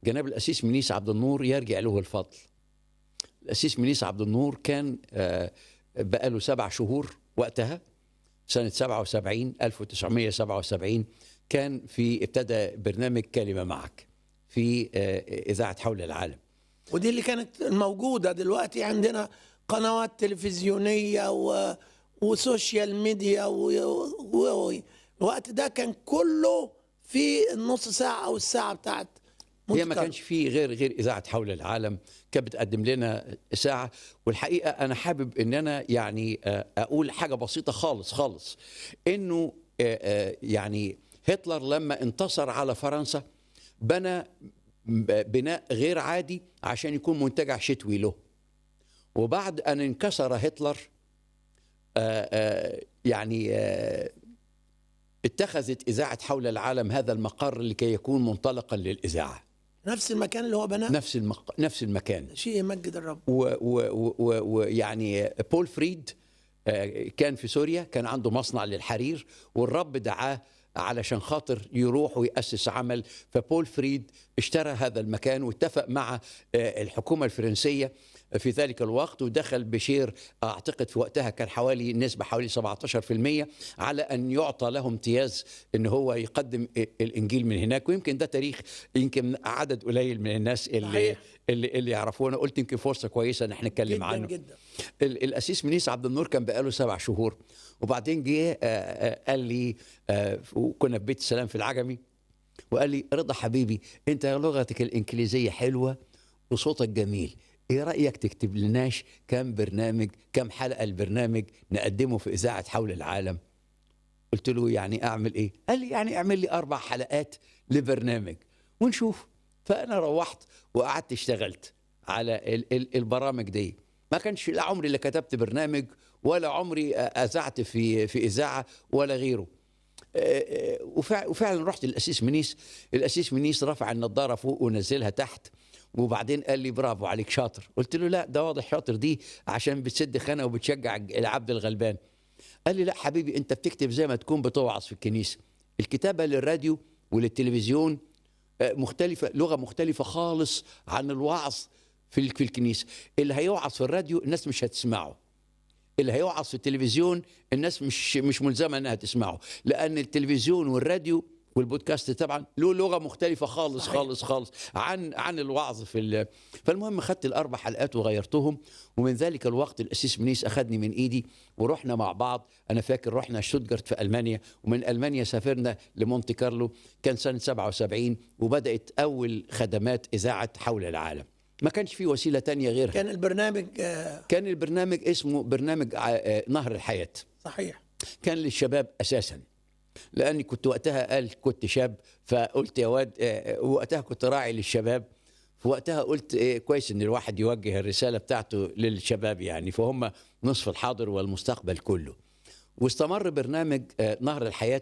جناب الاسيس منيس عبد النور يرجع له الفضل الاسيس منيس عبد النور كان آه، بقاله سبع شهور وقتها سنه 77 1977 كان في ابتدى برنامج كلمه معك في آه، اذاعه حول العالم ودي اللي كانت موجودة دلوقتي عندنا قنوات تلفزيونية و... وسوشيال ميديا و... و... الوقت ده كان كله في النص ساعة أو الساعة بتاعت هي مونت ما كارلو. كانش فيه غير غير اذاعه حول العالم كانت بتقدم لنا ساعه والحقيقه انا حابب ان انا يعني آه، اقول حاجه بسيطه خالص خالص انه آه، آه، يعني هتلر لما انتصر على فرنسا بنى ب- بناء غير عادي عشان يكون منتجع شتوي له وبعد ان انكسر هتلر آه، آه، يعني آه، اتخذت اذاعه حول العالم هذا المقر لكي يكون منطلقا للاذاعه نفس المكان اللي هو بناه نفس المق... نفس المكان شيء يمجد الرب ويعني و... و... يعني بول فريد آه، كان في سوريا كان عنده مصنع للحرير والرب دعاه علشان خاطر يروح ويأسس عمل فبول فريد اشترى هذا المكان واتفق مع آه، الحكومة الفرنسية في ذلك الوقت ودخل بشير اعتقد في وقتها كان حوالي نسبة حوالي 17% على ان يعطى له امتياز ان هو يقدم الانجيل من هناك ويمكن ده تاريخ يمكن عدد قليل من الناس اللي صحيح. اللي اللي يعرفونا قلت يمكن فرصه كويسه ان احنا نتكلم جدا عنه جدا ال- الاسيس منيس عبد النور كان بقاله سبع شهور وبعدين جه آه، آه، قال لي آه، وكنا في بيت السلام في العجمي وقال لي رضا حبيبي انت لغتك الانجليزيه حلوه وصوتك جميل ايه رايك تكتب لناش كم برنامج كم حلقه البرنامج نقدمه في اذاعه حول العالم قلت له يعني اعمل ايه قال لي يعني اعمل لي اربع حلقات لبرنامج ونشوف فانا روحت وقعدت اشتغلت على ال- ال- البرامج دي ما كانش لا عمري اللي كتبت برنامج ولا عمري اذعت في في اذاعه ولا غيره آه، آه، وفع- وفعلا رحت للاسيس منيس الاسيس منيس رفع النضاره فوق ونزلها تحت وبعدين قال لي برافو عليك شاطر قلت له لا ده واضح شاطر دي عشان بتسد خانه وبتشجع العبد الغلبان قال لي لا حبيبي انت بتكتب زي ما تكون بتوعظ في الكنيسه الكتابه للراديو وللتلفزيون آه، مختلفه لغه مختلفه خالص عن الوعظ في ال- في الكنيسه اللي هيوعظ في الراديو الناس مش هتسمعه اللي هيوعظ في التلفزيون الناس مش مش ملزمه انها تسمعه لان التلفزيون والراديو والبودكاست طبعا له لغه مختلفه خالص صحيح. خالص خالص عن عن الوعظ في ال... فالمهم خدت الاربع حلقات وغيرتهم ومن ذلك الوقت الاسيس منيس اخذني من ايدي ورحنا مع بعض انا فاكر رحنا شتوتجارت في المانيا ومن المانيا سافرنا لمونتي كارلو كان سنه 77 وبدات اول خدمات اذاعه حول العالم ما كانش في وسيله تانية غيرها كان البرنامج آه، كان البرنامج اسمه برنامج ع- آه، نهر الحياة صحيح كان للشباب أساسا لأني كنت وقتها قال كنت شاب فقلت يا واد آه، وقتها كنت راعي للشباب في وقتها قلت إيه كويس ان الواحد يوجه الرساله بتاعته للشباب يعني فهم نصف الحاضر والمستقبل كله واستمر برنامج آه، نهر الحياه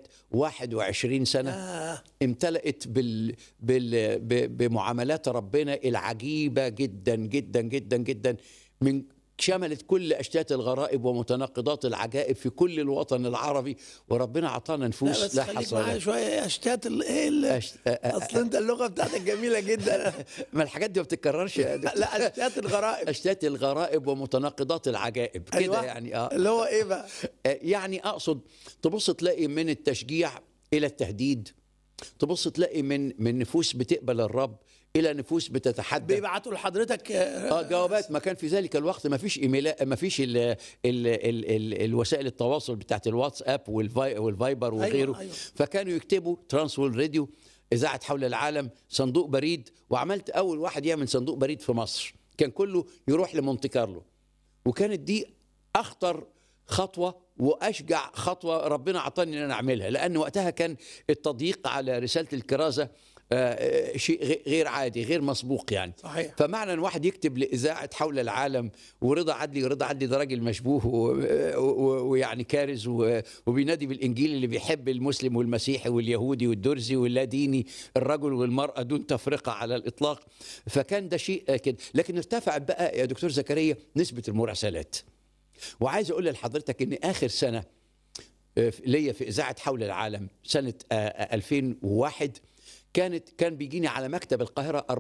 21 سنه آه امتلأت بال... بال... ب- بمعاملات ربنا العجيبة جدا جدا جدا جدا من شملت كل أشتات الغرائب ومتناقضات العجائب في كل الوطن العربي وربنا أعطانا لا نفوس بس لا خليك حصر معايا لها. شويه اشتات ال- ايه ال- أشت... أ- أ- اصل انت اللغه بتاعتك جميله جدا ما الحاجات دي ما بتتكررش يا دكتور. لا اشتات الغرائب أشتات الغرائب ومتناقضات العجائب كده أيوة. يعني اه اللي هو ايه بقى آه، يعني اقصد تبص تلاقي من التشجيع الى التهديد تبص تلاقي من من نفوس بتقبل الرب الى نفوس بتتحدى بيبعتوا لحضرتك آه، اه جوابات ما كان في ذلك الوقت ما فيش ايميلات ما فيش ال ال ال ال الوسائل التواصل بتاعت الواتساب والفاي والفايبر وغيره أيوة، أيوة. فكانوا يكتبوا ترانسول راديو اذاعه حول العالم صندوق بريد وعملت اول واحد يعمل صندوق بريد في مصر كان كله يروح لمونتي كارلو وكانت دي اخطر خطوه واشجع خطوه ربنا اعطاني ان انا اعملها لان وقتها كان التضييق على رساله الكرازه آه، آه، شيء غي- غير عادي غير مسبوق يعني صحيح فمعنى ان واحد يكتب لاذاعه حول العالم ورضا عدلي ورضا عدلي ده راجل مشبوه و- و- ويعني كارز و- وبينادي بالانجيل اللي بيحب المسلم والمسيحي واليهودي والدرزي واللاديني الرجل والمراه دون تفرقه على الاطلاق فكان ده شيء آه، كده لكن ارتفعت بقى يا دكتور زكريا نسبه المراسلات وعايز اقول لحضرتك ان اخر سنه آه، ليا في اذاعه حول العالم سنه آه، آه، 2001 كانت كان بيجيني على مكتب القاهره